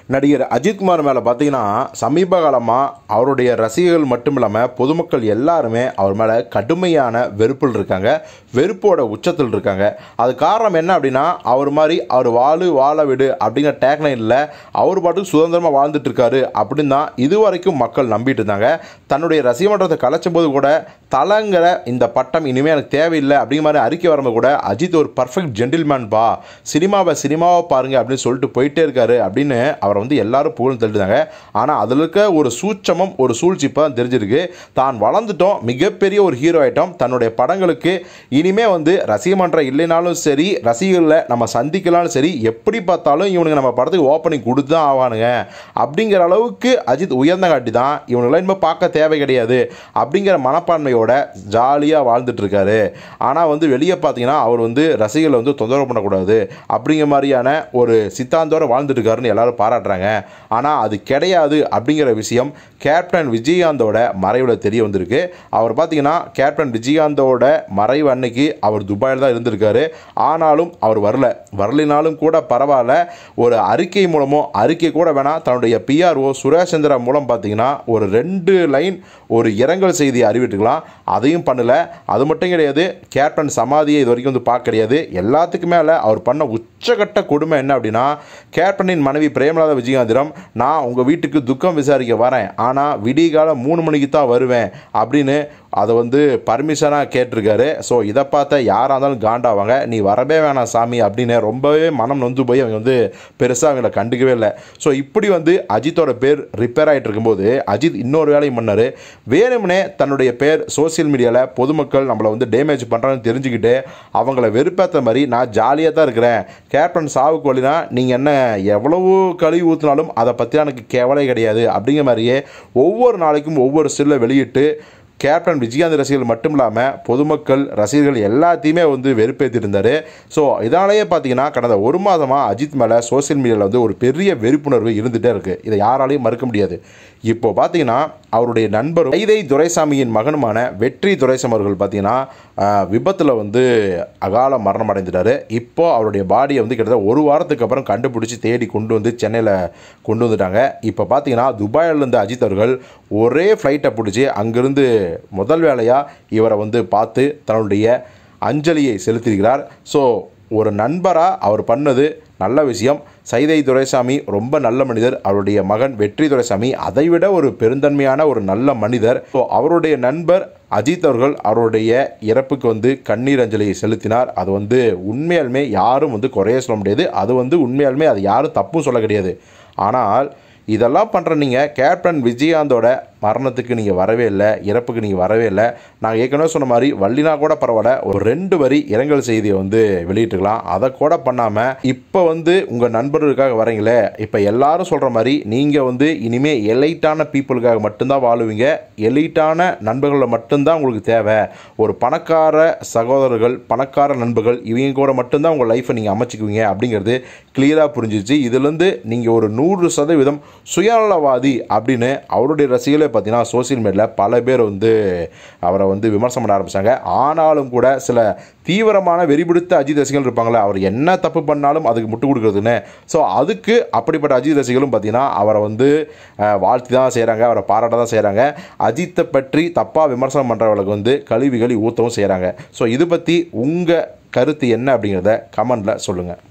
நடிகர் அஜித்குமார் மேலே பார்த்தீங்கன்னா சமீப காலமாக அவருடைய ரசிகர்கள் மட்டும் இல்லாமல் பொதுமக்கள் எல்லாருமே அவர் மேலே கடுமையான வெறுப்பில் இருக்காங்க வெறுப்போட உச்சத்தில் இருக்காங்க அது காரணம் என்ன அப்படின்னா அவர் மாதிரி அவர் வாழு வாழ விடு அப்படிங்கிற டேக்லைனில் அவர் பாட்டுக்கு சுதந்திரமாக வாழ்ந்துட்டு இருக்காரு அப்படின்னு தான் இதுவரைக்கும் மக்கள் நம்பிட்டு இருந்தாங்க தன்னுடைய ரசிக மன்றத்தை கலைச்சும் போது கூட தலங்கிற இந்த பட்டம் இனிமேல் எனக்கு தேவையில்லை அப்படிங்கிற மாதிரி அறிக்கை வரும்போது கூட அஜித் ஒரு பர்ஃபெக்ட் ஜென்டில்மேன் பா சினிமாவை சினிமாவை பாருங்க அப்படின்னு சொல்லிட்டு போயிட்டே இருக்காரு அப்படின்னு அவரை வந்து எல்லாரும் புகழ்ந்து தள்ளிட்டாங்க ஆனால் அதில் இருக்க ஒரு சூட்சமம் ஒரு சூழ்ச்சி இப்போ தான் தெரிஞ்சிருக்கு தான் வளர்ந்துட்டோம் மிகப்பெரிய ஒரு ஹீரோ ஆயிட்டோம் தன்னுடைய படங்களுக்கு இனிமே வந்து ரசிக மன்றம் இல்லைனாலும் சரி ரசிகர்களை நம்ம சந்திக்கலாலும் சரி எப்படி பார்த்தாலும் இவனுங்க நம்ம படத்துக்கு ஓப்பனிங் கொடுத்து தான் ஆவானுங்க அப்படிங்கிற அளவுக்கு அஜித் உயர்ந்த காட்டி தான் இவனுங்களாம் இனிமேல் பார்க்க தேவை கிடையாது அப்படிங்கிற மனப்பான்மையோட ஜாலியாக வாழ்ந்துட்டு இருக்காரு ஆனால் வந்து வெளியே பார்த்தீங்கன்னா அவர் வந்து ரசிகர்களை வந்து தொந்தரவு பண்ணக்கூடாது அப்படிங்கிற மாதிரியான ஒரு சித்தாந்தோட வாழ்ந்துட்டு இருக்காருன்னு எல்லாரும் பாராட்டுறாங்க ஆனால் அது கிடையாது அப்படிங்கிற விஷயம் கேப்டன் விஜயகாந்தோட மறைவில் தெரிய வந்திருக்கு அவர் பார்த்தீங்கன்னா கேப்டன் விஜயகாந்தோட மறைவு அன்னைக்கு அவர் துபாயில் தான் இருந்திருக்காரு ஆனாலும் அவர் வரல வரலினாலும் கூட பரவாயில்ல ஒரு அறிக்கை மூலமோ அறிக்கை கூட வேணாம் தன்னுடைய பிஆர்ஓ சுரேஷ் சந்திரா மூலம் பார்த்தீங்கன்னா ஒரு ரெண்டு லைன் ஒரு இரங்கல் செய்தியை அறிவிட்டுக்கலாம் அதையும் பண்ணல அது மட்டும் கிடையாது கேப்டன் சமாதியை இது வரைக்கும் வந்து பார்க்க கிடையாது எல்லாத்துக்கும் மேலே அவர் பண்ண உச்சகட்ட கொடுமை என்ன அப்படின்னா கேப்டனின் மனைவி பிரேமலாதா விஜயகாந்திரம் நான் உங்கள் வீட்டுக்கு துக்கம் விசாரிக்க வரேன் ஆனால் விடிகாலம் மூணு மணிக்கு தான் வருவேன் அப்படின்னு அதை வந்து பர்மிஷனாக கேட்டிருக்காரு ஸோ இதை பார்த்த யாராக இருந்தாலும் காண்டாவாங்க நீ வரவே வேணாம் சாமி அப்படின்னு ரொம்பவே மனம் நொந்து போய் அவங்க வந்து பெருசாக அவங்கள கண்டுக்கவே இல்லை ஸோ இப்படி வந்து அஜித்தோட பேர் ரிப்பேர் ஆகிட்டு இருக்கும்போது அஜித் இன்னொரு வேலையும் பண்ணார் வேணும்னே தன்னுடைய பேர் சோசியல் மீடியாவில் பொதுமக்கள் நம்மளை வந்து டேமேஜ் பண்ணுறான்னு தெரிஞ்சுக்கிட்டு அவங்கள வெறுப்பேற்ற மாதிரி நான் ஜாலியாக தான் இருக்கிறேன் கேப்டன் சாவுக்கு வழினா நீங்கள் என்ன எவ்வளவு கழுவி ஊற்றினாலும் அதை பற்றி எனக்கு கேவலை கிடையாது அப்படிங்கிற மாதிரியே ஒவ்வொரு நாளைக்கும் ஒவ்வொரு ஸ்டில்லை வெளியிட்டு கேப்டன் விஜயகாந்த் ரசிகர்கள் மட்டும் இல்லாமல் பொதுமக்கள் ரசிகர்கள் எல்லாத்தையுமே வந்து வெறுப்பேற்றிட்டு இருந்தார் ஸோ இதனாலேயே பார்த்தீங்கன்னா கடந்த ஒரு மாதமாக அஜித் மேலே சோசியல் மீடியாவில் வந்து ஒரு பெரிய வெறுப்புணர்வு இருந்துகிட்டே இருக்குது இதை யாராலையும் மறுக்க முடியாது இப்போ பார்த்தீங்கன்னா அவருடைய நண்பர் கைதை துரைசாமியின் மகனுமான வெற்றி துரைசாமி அவர்கள் பார்த்தீங்கன்னா விபத்தில் வந்து அகால மரணம் அடைந்துட்டாரு இப்போ அவருடைய பாடியை வந்து கிட்டத்தட்ட ஒரு வாரத்துக்கு அப்புறம் கண்டுபிடிச்சி தேடி கொண்டு வந்து சென்னையில் கொண்டு வந்துட்டாங்க இப்போ பார்த்தீங்கன்னா துபாயிலேருந்து அஜித் அவர்கள் ஒரே ஃப்ளைட்டை பிடிச்சி அங்கேருந்து முதல் வேலையாக இவரை வந்து பார்த்து தன்னுடைய அஞ்சலியை செலுத்தியிருக்கிறார் ஸோ ஒரு நண்பராக அவர் பண்ணது நல்ல விஷயம் சைதை துரைசாமி ரொம்ப நல்ல மனிதர் அவருடைய மகன் வெற்றி துரைசாமி அதைவிட ஒரு பெருந்தன்மையான ஒரு நல்ல மனிதர் ஸோ அவருடைய நண்பர் அஜித் அவர்கள் அவருடைய இறப்புக்கு வந்து கண்ணீர் அஞ்சலியை செலுத்தினார் அது வந்து உண்மையாலுமே யாரும் வந்து குறைய சொல்ல முடியாது அது வந்து உண்மையாலுமே அது யாரும் தப்பும் சொல்ல கிடையாது ஆனால் இதெல்லாம் பண்ணுற நீங்கள் கேப்டன் விஜயகாந்தோட மரணத்துக்கு நீங்கள் வரவே இல்லை இறப்புக்கு நீங்கள் வரவே இல்லை நான் ஏற்கனவே சொன்ன மாதிரி வள்ளினா கூட பரவாயில்ல ஒரு ரெண்டு வரி இரங்கல் செய்தியை வந்து வெளியிட்டுக்கலாம் அதை கூட பண்ணாமல் இப்போ வந்து உங்கள் நண்பர்களுக்காக வரீங்களே இப்போ எல்லாரும் சொல்கிற மாதிரி நீங்கள் வந்து இனிமேல் எலைட்டான பீப்புளுக்காக மட்டும்தான் வாழுவீங்க எலைட்டான நண்பர்களை மட்டும்தான் உங்களுக்கு தேவை ஒரு பணக்கார சகோதரர்கள் பணக்கார நண்பர்கள் இவங்க கூட மட்டும்தான் உங்கள் லைஃப்பை நீங்கள் அமைச்சிக்குவீங்க அப்படிங்கிறது கிளியராக புரிஞ்சிச்சு இதுலேருந்து நீங்கள் ஒரு நூறு சதவீதம் சுயநலவாதி அப்படின்னு அவருடைய ரசிகர்களே பார்த்தீங்கன்னா சோசியல் மீடியாவில் பல பேர் வந்து அவரை வந்து விமர்சனம் பண்ண ஆரம்பித்தாங்க ஆனாலும் கூட சில தீவிரமான வெறிபிடித்த அஜித் ரசிகர்கள் இருப்பாங்களே அவர் என்ன தப்பு பண்ணாலும் அதுக்கு முட்டு கொடுக்குறதுன்னு ஸோ அதுக்கு அப்படிப்பட்ட அஜித் ரசிகர்களும் பார்த்தீங்கன்னா அவரை வந்து வாழ்த்தி தான் செய்கிறாங்க அவரை பாராட்ட தான் செய்கிறாங்க அஜித்தை பற்றி தப்பாக விமர்சனம் பண்ணுறவங்களுக்கு வந்து கழுவி கழுவி ஊற்றவும் செய்கிறாங்க ஸோ இது பற்றி உங்கள் கருத்து என்ன அப்படிங்கிறத கமெண்டில் சொல்லுங்கள்